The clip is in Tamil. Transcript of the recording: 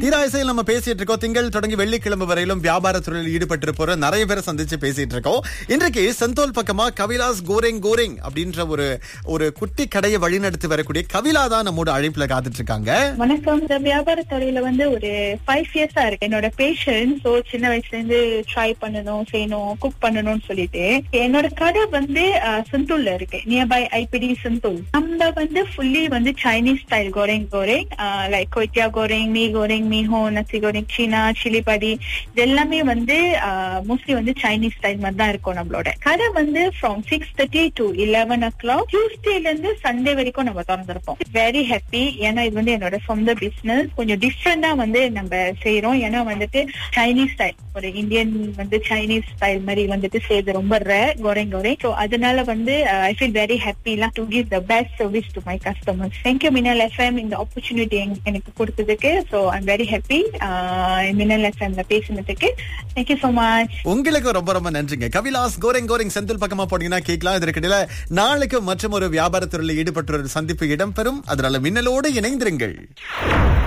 தீராயசையில் நம்ம பேசிட்டு இருக்கோம் திங்கள் தொடங்கி வெள்ளிக்கிழமை வரையிலும் வியாபார துறையில் ஈடுபட்டு நிறைய பேரை சந்திச்சு பேசிட்டு இருக்கோம் இன்றைக்கு செந்தோல் பக்கமா கவிலாஸ் கோரெங் கோரெங் அப்படின்ற ஒரு ஒரு குட்டி கடையை வழிநடத்தி வரக்கூடிய கவிலா தான் நம்மோட அழைப்புல காத்துட்டு இருக்காங்க வணக்கம் இந்த வியாபார துறையில வந்து ஒரு ஃபைவ் இயர்ஸா இருக்கு என்னோட பேஷன் ஸோ சின்ன வயசுல இருந்து ட்ரை பண்ணணும் செய்யணும் குக் பண்ணணும்னு சொல்லிட்டு என்னோட கடை வந்து செந்தூல்ல இருக்கு நியர்பை ஐபிடி செந்தூல் நம்ம வந்து ஃபுல்லி வந்து Chinese style goreng goreng like kway teow goreng mee goreng mee hoon nasi goreng சீனா சில்லி படி இது எல்லாமே வந்து மோஸ்ட்லி வந்து சைனீஸ் ஸ்டைல் மாதிரி தான் இருக்கும் நம்மளோட கடை வந்து from six thirty to eleven o'clock டியூஸ்டேல இருந்து சண்டே வரைக்கும் நம்ம திறந்திருப்போம் வெரி ஹாப்பி ஏன்னா இது வந்து என்னோட சொந்த பிசினஸ் கொஞ்சம் டிஃப்ரெண்டா வந்து நம்ம செய்யறோம் ஏன்னா வந்துட்டு சைனீஸ் ஸ்டைல் ஒரு இந்தியன் வந்து சைனீஸ் ஸ்டைல் மாதிரி வந்துட்டு செய்யறது ரொம்ப ரேர் கோரெங் கோரெங் ஸோ அதனால வந்து I feel very happy to give the best service to my customers thank you Minnal FM இந்த ஆப்பர்ச்சுனிட்டி எனக்கு கொடுத்ததுக்கு ஸோ ஐம் வெரி ஹாப்பி மினல் எஃப்எம்ல பேசினதுக்கு தேங்க்யூ ஸோ மச் உங்களுக்கு ரொம்ப ரொம்ப நன்றிங்க கவிலாஸ் கோரெங் கோரெங் செந்தில் பக்கமா போனீங்கன்னா கேட்கலாம் இதற்கிடையில நாளைக்கு மற்றும் ஒரு வியாபாரத்துறையில் ஈடுபட்ட ஒரு சந்திப்பு இடம்பெறும் அதனால மின்னலோடு இணைந்திருங்கள்